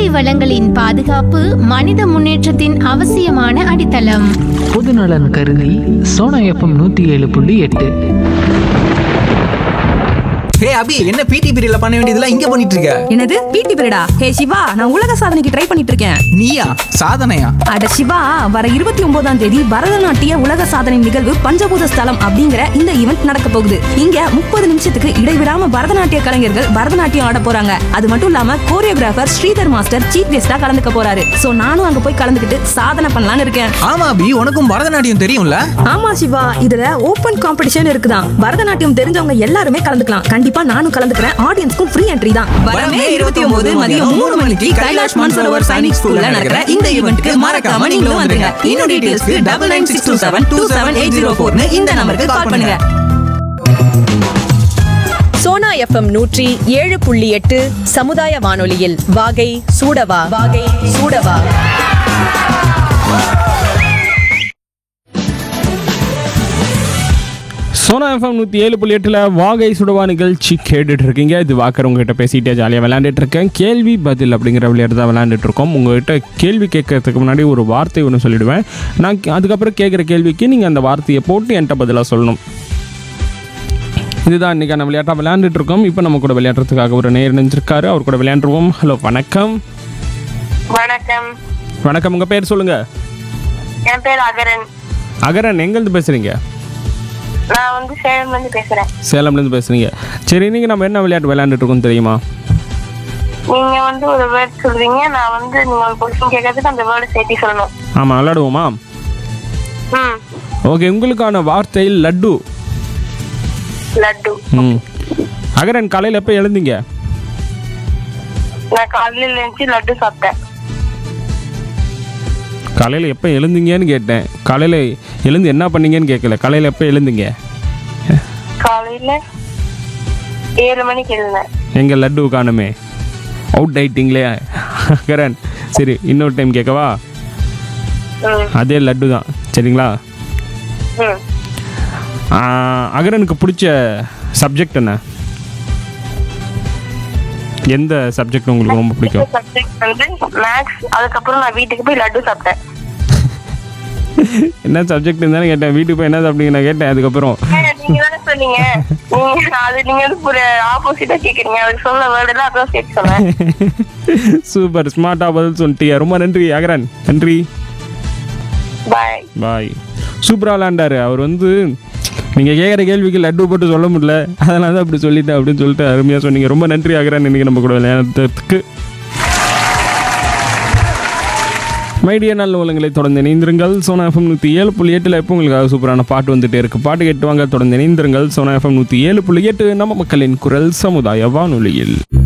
வளங்களின் பாதுகாப்பு மனித முன்னேற்றத்தின் அவசியமான அடித்தளம் பொதுநலன் கருதி சோனா எஃப்எம் நூற்றி ஏழு புள்ளி எட்டு ஹே அபி என்ன பிடி பீரியட்ல பண்ண வேண்டியதெல்லாம் இங்க பண்ணிட்டு இருக்க என்னது பிடி பீரியடா ஹே சிவா நான் உலக சாதனைக்கு ட்ரை பண்ணிட்டு இருக்கேன் நீயா சாதனையா அட சிவா வர இருபத்தி ஒன்பதாம் தேதி பரதநாட்டிய உலக சாதனை நிகழ்வு பஞ்சபூத ஸ்தலம் அப்படிங்கிற இந்த ஈவெண்ட் நடக்க போகுது இங்க முப்பது நிமிஷத்துக்கு இடைவிடாம பரதநாட்டிய கலைஞர்கள் பரதநாட்டியம் ஆட போறாங்க அது மட்டும் இல்லாம கோரியோகிராஃபர் ஸ்ரீதர் மாஸ்டர் சீஃப் கெஸ்டா கலந்துக்க போறாரு சோ நானும் அங்க போய் கலந்துக்கிட்டு சாதனை பண்ணலாம்னு இருக்கேன் ஆமா அபி உனக்கும் பரதநாட்டியம் தெரியும்ல ஆமா சிவா இதுல ஓபன் காம்படிஷன் இருக்குதான் பரதநாட்டியம் தெரிஞ்சவங்க எல்லாருமே கலந்துக்கலாம் கண்டிப்பா நானும் கலந்துக்கிறேன் ஆடியன்ஸ்க்கும் ஃப்ரீ என்ட்ரி தான் வரமே இருபத்தி ஒன்பது மதியம் மூணு மணிக்கு கைலாஷ் மான்சரோவர் சைனிக் ஸ்கூல்ல நடக்கிற இந்த ஈவெண்ட்க்கு மறக்காம நீங்களும் வந்துருங்க இன்னும் டீடைல்ஸ்க்கு double nine six two seven two seven eight zero ஃபோர்னு இந்த நம்பருக்கு கால் பண்ணுங்க சோனா எஃப்எம் நூற்றி ஏழு புள்ளி எட்டு சமுதாய வானொலியில் வாகை சூடவா வாகை சூடவா சோனா எஃப்எம் நூற்றி ஏழு புள்ளி எட்டில் வாகை சுடவா நிகழ்ச்சி கேட்டுட்டு இருக்கீங்க இது வாக்கர் உங்ககிட்ட பேசிட்டே ஜாலியாக விளையாண்டுட்டு இருக்கேன் கேள்வி பதில் அப்படிங்கிற விளையாட்டு தான் விளையாண்டுட்டு இருக்கோம் உங்ககிட்ட கேள்வி கேட்கறதுக்கு முன்னாடி ஒரு வார்த்தை ஒன்று சொல்லிடுவேன் நான் அதுக்கப்புறம் கேட்குற கேள்விக்கு நீங்கள் அந்த வார்த்தையை போட்டு என்கிட்ட பதிலாக சொல்லணும் இதுதான் இன்றைக்கான விளையாட்டாக விளையாண்டுட்டு இருக்கோம் இப்போ நம்ம கூட விளையாடுறதுக்காக ஒரு நேர் நினைச்சிருக்காரு அவர் கூட விளையாண்டுருவோம் ஹலோ வணக்கம் வணக்கம் வணக்கம் உங்கள் பேர் சொல்லுங்கள் என் பேர் அகரன் அகரன் எங்கேருந்து பேசுகிறீங்க நான் வந்து சேலம்ல இருந்து பேசுறேன் சேலம்லேருந்து பேசுகிறீங்க சரி நீங்கள் நம்ம என்ன விளையாட்டு விளையாண்டுட்டு இருக்கோம் தெரியுமா நீங்க வந்து ஒரு வேர்ட் சொல்றீங்க நான் வந்து நீங்க ஒரு கொஸ்டின் கேட்கறதுக்கு அந்த வேர்டு சேர்த்து சொல்லணும் ஆமாம் விளையாடுவோமா ம் ஓகே உங்களுக்கான வார்த்தை லட்டு லட்டு ம் அகரன் காலையில் எப்போ எழுந்தீங்க நான் காலையில எழுந்துச்சு லட்டு சாப்பிட்டேன் காலையில் எப்போ எழுந்தீங்கன்னு கேட்டேன் காலையில் எழுந்து என்ன பண்ணீங்கன்னு கேட்கல காலையில் எப்போ எழுந்தீங்க காலையில ஏழு மணிக்கு எழுந்தேன் எங்கள் லட்டு காணுமே அவுட் ஆயிட்டீங்களே அகரன் சரி இன்னொரு டைம் கேட்கவா ம் அதே லட்டு தான் சரிங்களா ம் ஆ, அகரனுக்கு பிடிச்ச சப்ஜெக்ட் என்ன எந்த சப்ஜெக்ட் உங்களுக்கு ரொம்ப பிடிக்கும் சப்ஜெக்ட் வந்து மேக்ஸ் அதுக்கப்புறம் நான் வீட்டுக்கு போய் லட்டு சாப்பிட்டேன் என்ன சப்ஜெக்ட் இருந்தாலும் கேட்டேன் வீட்டுக்கு போய் என்ன சாப்பிட்டீங்க நான் கேட்டேன் அதுக்கப்புறம் ஏங்க, நீங்க தானே சொன்னீங்க நீங்க அது நீங்க வந்து ஒரு ஆப்போசிட்டா கேக்குறீங்க அதுக்கு சொன்ன வேர்டு எல்லாம் அதான் சேர்த்து சொன்னேன் சூப்பர் ஸ்மார்ட்டாக பதில் சொல்லிட்டியா ரொம்ப நன்றி அகரன் நன்றி பாய் பாய் சூப்பராக விளாண்டாரு அவர் வந்து நீங்கள் கேட்குற கேள்விக்கு லட்டு போட்டு சொல்ல முடியல அதனால தான் அப்படி சொல்லிட்டேன் அப்படின்னு சொல்லிட்டு அருமையாக சொன்னீங்க ரொம்ப நன்றி அகரன் இன்னைக்கு நம்ம கூட விளையாடுறதுக்கு மைடிய நல்ல உலகங்களை தொடர்ந்து இணைந்திருங்கள் சோனா எஃப்எம் நூற்றி ஏழு புள்ளி எட்டில் எப்போ உங்களுக்காக சூப்பரான பாட்டு வந்துட்டே இருக்கு பாட்டு கேட்டு வாங்க தொடர்ந்து இணைந்திருங்கள் சோனா எஃப்எம் நூற்றி ஏழு புள்ளி எட்டு நம்ம மக்களின் குரல் சமுதாய வானொலியில்